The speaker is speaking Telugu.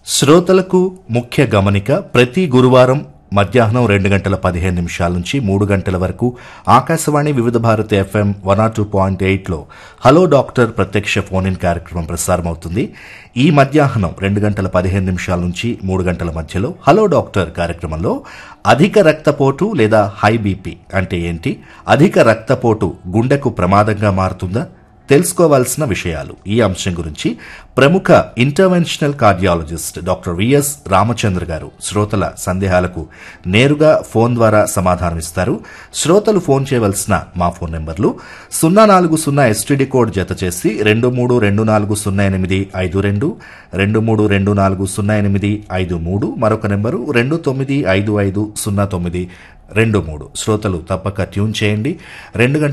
శ్రోతలకు ముఖ్య గమనిక ప్రతి గురువారం మధ్యాహ్నం రెండు గంటల పదిహేను నిమిషాల నుంచి మూడు గంటల వరకు Akashvani Vividh Bharati FM one or two point ఎయిట్లో హలో డాక్టర్ ప్రత్యక్ష ఫోన్ ఇన్ కార్యక్రమం ప్రసారమవుతుంది ఈ మధ్యాహ్నం రెండు గంటల పదిహేను నిమిషాల నుంచి మూడు గంటల మధ్యలో హలో డాక్టర్ కార్యక్రమంలో అధిక రక్తపోటు లేదా హై బీపీ అంటే ఏంటి అధిక రక్తపోటు గుండెకు ప్రమాదంగా మారుతుందా తెలుసుకోవాల్సిన విషయాలు ఈ అంశం గురించి ప్రముఖ interventional cardiologist doctor V S Ramachandra garu శ్రోతల సందేహాలకు నేరుగా ఫోన్ ద్వారా సమాధానమిస్తారు శ్రోతలు ఫోన్ చేయవలసిన మా ఫోన్ నెంబర్లు సున్నా నాలుగు సున్నా ఎస్టీడీ కోడ్ జత చేసి రెండు మూడు రెండు నాలుగు సున్నా ఎనిమిది ఐదు రెండు రెండు మూడు రెండు నాలుగు సున్నా ఎనిమిది ఐదు మూడు మరొక నెంబరు రెండు తొమ్మిది ఐదు ఐదు సున్నా తొమ్మిది రెండు మూడు శ్రోతలు తప్పక ట్యూన్ చేయండి రెండు గంటల